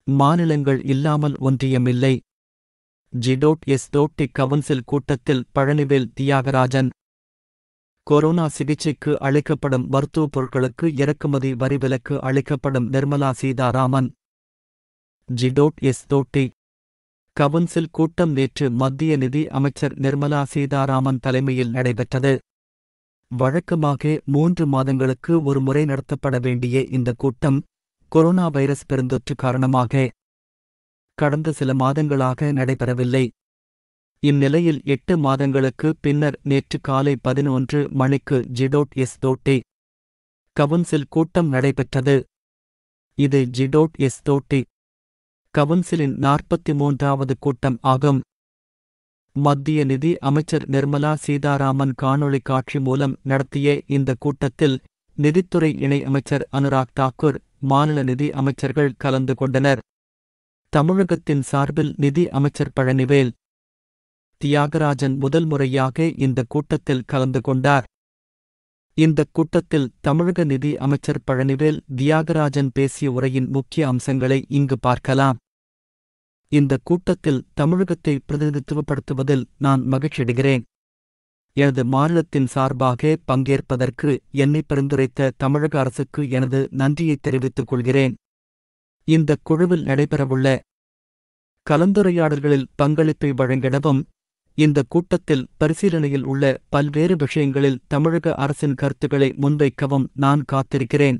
மாநிலங்கள் இல்லாமல் ஒன்றியமில்லை ஜிடோட் S T council கூட்டத்தில் பழனிவேல் தியாகராஜன் கொரோனா சிகிச்சைக்கு அளிக்கப்படும் மருத்துவப் பொருட்களுக்கு இறக்குமதி வரி விலக்கு அளிக்கப்படும் Nirmala Sitharaman G S T council கூட்டம் நேற்று மத்திய நிதி அமைச்சர் நிர்மலா சீதாராமன் தலைமையில் நடைபெற்றது வழக்கமாக மூன்று மாதங்களுக்கு ஒரு முறை நடத்தப்பட வேண்டிய இந்த கூட்டம் கொரோனா வைரஸ் பெருந்தொற்று காரணமாக கடந்த சில மாதங்களாக நடைபெறவில்லை இந்நிலையில் எட்டு மாதங்களுக்கு பின்னர் நேற்று காலை பதினொன்று மணிக்கு ஜிடோட் எஸ் தோட்டி கவுன்சில் கூட்டம் நடைபெற்றது இது ஜிடோட் எஸ் தோட்டி கவுன்சிலின் நாற்பத்தி மூன்றாவது கூட்டம் ஆகும் மத்திய நிதி அமைச்சர் நிர்மலா சீதாராமன் காணொளி காட்சி மூலம் நடத்திய இந்த கூட்டத்தில் நிதித்துறை இணை அமைச்சர் அனுராக் தாக்கூர் மாநில நிதி அமைச்சர்கள் கலந்து கொண்டனர் தமிழகத்தின் சார்பில் நிதி அமைச்சர் பழனிவேல் தியாகராஜன் முதல் முறையாக இந்த கூட்டத்தில் கலந்து கொண்டார் இந்த கூட்டத்தில் தமிழக நிதி அமைச்சர் பழனிவேல் தியாகராஜன் பேசிய உரையின் முக்கிய அம்சங்களை இங்கு பார்க்கலாம் இந்த கூட்டத்தில் தமிழகத்தை பிரதிநிதித்துவப்படுத்துவதில் நான் மகிழ்ச்சியடைகிறேன் எனது மாநிலத்தின் சார்பாக பங்கேற்பதற்கு என்னை பரிந்துரைத்த தமிழக அரசுக்கு எனது நன்றியை தெரிவித்துக் கொள்கிறேன் இந்த குழுவில் நடைபெறவுள்ள கலந்துரையாடல்களில் பங்களிப்பை வழங்கிடவும் இந்த கூட்டத்தில் பரிசீலனையில் உள்ள பல்வேறு விஷயங்களில் தமிழக அரசின் கருத்துக்களை முன்வைக்கவும் நான் காத்திருக்கிறேன்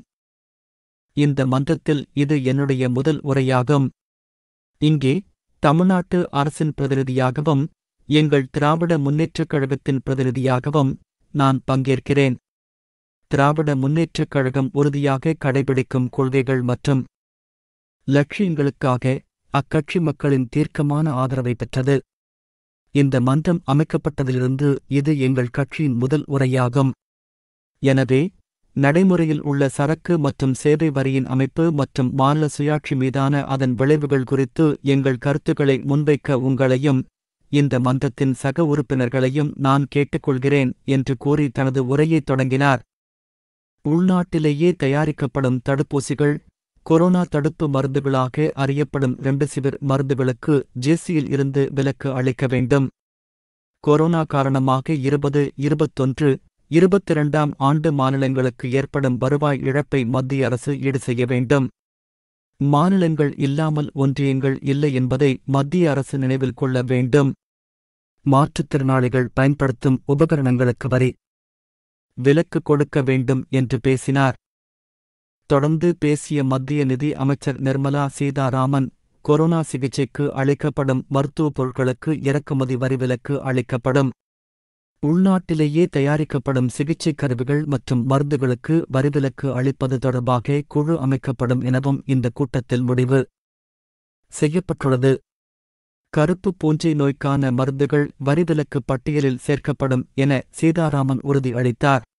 இந்த மன்றத்தில் இது என்னுடைய முதல் உரையாகும் இங்கே தமிழ்நாட்டு அரசின் பிரதிநிதியாகவும் எங்கள் திராவிட முன்னேற்றக் கழகத்தின் பிரதிநிதியாகவும் நான் பங்கேற்கிறேன் திராவிட முன்னேற்றக் கழகம் உறுதியாக கடைபிடிக்கும் கொள்கைகள் மற்றும் லட்சியங்களுக்காக அக்கட்சி மக்களின் தீர்க்கமான ஆதரவை பெற்றது இந்த மன்றம் அமைக்கப்பட்டதிலிருந்து இது எங்கள் கட்சியின் முதல் உரையாகும் எனவே நடைமுறையில் உள்ள சரக்கு மற்றும் சேவை வரியின் அமைப்பு மற்றும் மாநில சுயாட்சி மீதான அதன் விளைவுகள் குறித்து எங்கள் கருத்துக்களை முன்வைக்க உங்களையும் இந்த மன்றத்தின் சக உறுப்பினர்களையும் நான் கேட்டுக்கொள்கிறேன் என்று கூறி தனது உரையைத் தொடங்கினார் உள்நாட்டிலேயே தயாரிக்கப்படும் தடுப்பூசிகள் கொரோனா தடுப்பு மருந்துகளாக அறியப்படும் ரெம்டெசிவிர் மருந்துகளுக்கு ஜேசியில் இருந்து விலக்கு அளிக்க வேண்டும் கொரோனா காரணமாக இருபது இருபத்தொன்று இருபத்திரண்டாம் ஆண்டு மாநிலங்களுக்கு ஏற்படும் வருவாய் இழப்பை மத்திய அரசு ஈடு செய்ய வேண்டும் மாநிலங்கள் இல்லாமல் ஒன்றியங்கள் இல்லை என்பதை மத்திய அரசு நினைவில் கொள்ள வேண்டும் மாற்றுத்திறனாளிகள் பயன்படுத்தும் உபகரணங்களுக்கு வரி விலக்கு கொடுக்க வேண்டும் என்று பேசினார் தொடர்ந்து பேசிய மத்திய நிதி அமைச்சர் நிர்மலா சீதாராமன் கொரோனா சிகிச்சைக்கு அளிக்கப்படும் மருத்துவப் பொருட்களுக்கு இறக்குமதி வரி விலக்கு அளிக்கப்படும் உள்நாட்டிலேயே தயாரிக்கப்படும் சிகிச்சைக் கருவிகள் மற்றும் மருந்துகளுக்கு வரிவிலக்கு அளிப்பது தொடர்பாக குழு அமைக்கப்படும் எனவும் இந்த கூட்டத்தில் முடிவு செய்யப்பட்டுள்ளது கருப்பு பூஞ்சை நோய்க்கான மருந்துகள் வரிவிலக்கு பட்டியலில் சேர்க்கப்படும் என சீதாராமன் உறுதி அளித்தார்